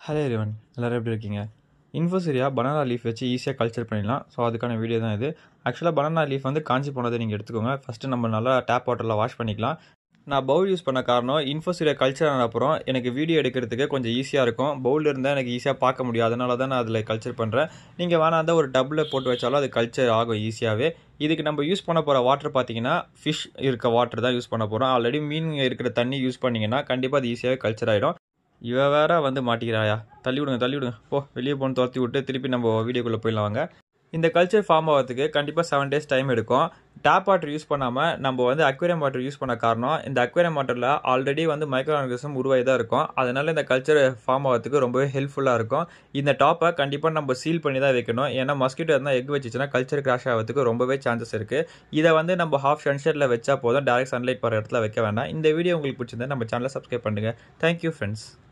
hello everyone எல்லோரும் எப்படி இருக்கீங்க இன்ஃபோசிரியா பனானா லீஃப் வச்சு ஈஸியாக கல்ச்சர் பண்ணிடலாம் ஸோ அதுக்கான வீடியோ தான் இது ஆக்சுவலாக பனானா லீஃப் வந்து காஞ்சி போனதை நீங்கள் எடுத்துக்கோங்க ஃபஸ்ட்டு நம்ம நல்லா டேப் வாட்டரில் வாஷ் பண்ணிக்கலாம் நான் பவுல் யூஸ் பண்ண காரணம் இன்ஃபோசிரியா கல்ச்சர் ஆன அப்புறம் எனக்கு வீடியோ எடுக்கிறதுக்கு கொஞ்சம் ஈஸியாக இருக்கும் பவுல் இருந்தால் எனக்கு ஈஸியாக பார்க்க முடியும் அதனால தான் நான் அதில் கல்ச்சர் பண்ணுறேன் நீங்கள் வேணா இருந்தால் ஒரு டப்பில் போட்டு வச்சாலும் அது கல்ச்சர் ஆகும் ஈஸியாகவே இதுக்கு நம்ம யூஸ் பண்ண போகிற வாட்டர் பார்த்தீங்கன்னா ஃபிஷ் இருக்க வாட்டர் தான் யூஸ் பண்ண போகிறோம் ஆல்ரெடி மீன் இருக்கிற தண்ணி யூஸ் பண்ணிங்கன்னா கண்டிப்பாக அது ஈஸியாகவே கல்ச்சர் ஆகிடும் இவ வேற வந்து மாட்டிக்கிறாயா தள்ளி விடுங்க தள்ளி விடுங்க போ வெளியே போன்னு துரத்தி விட்டு திருப்பி நம்ம வீடியோக்குள்ளே போயிடலாம் வாங்க இந்த கல்ச்சர் ஃபார்ம் ஆகிறதுக்கு கண்டிப்பாக செவன் டேஸ் டைம் எடுக்கும் டேப் வாட்டர் யூஸ் பண்ணாமல் நம்ம வந்து அக்வேரியம் வாட்டர் யூஸ் பண்ண காரணம் இந்த அக்வேரியம் வாட்டரில் ஆல்ரெடி வந்து மைக்ரோ ஆர்கனிசம் உருவாகி தான் இருக்கும் அதனால இந்த கல்ச்சர் ஃபார்ம் ஆகிறதுக்கு ரொம்பவே ஹெல்ப்ஃபுல்லாக இருக்கும் இந்த டாப்பை கண்டிப்பாக நம்ம சீல் பண்ணி தான் வைக்கணும் ஏன்னா மஸ்கிட்டோ இருந்தால் எக் வச்சுச்சுன்னா கல்ச்சர் கிராஷ் ஆகிறதுக்கு ரொம்பவே சான்சஸ் இருக்குது இதை வந்து நம்ம ஹாஃப் சன்ஷெட்டில் வச்சா போதும் டேரக்ட் சன்லைட் போகிற இடத்துல வைக்க வேண்டாம் இந்த வீடியோ உங்களுக்கு பிடிச்சிருந்தா நம்ம சேனலை சப்ஸ்கிரைப் பண்ணுங்கள் தேங்க்யூ ஃப்ரெண்ட்ஸ்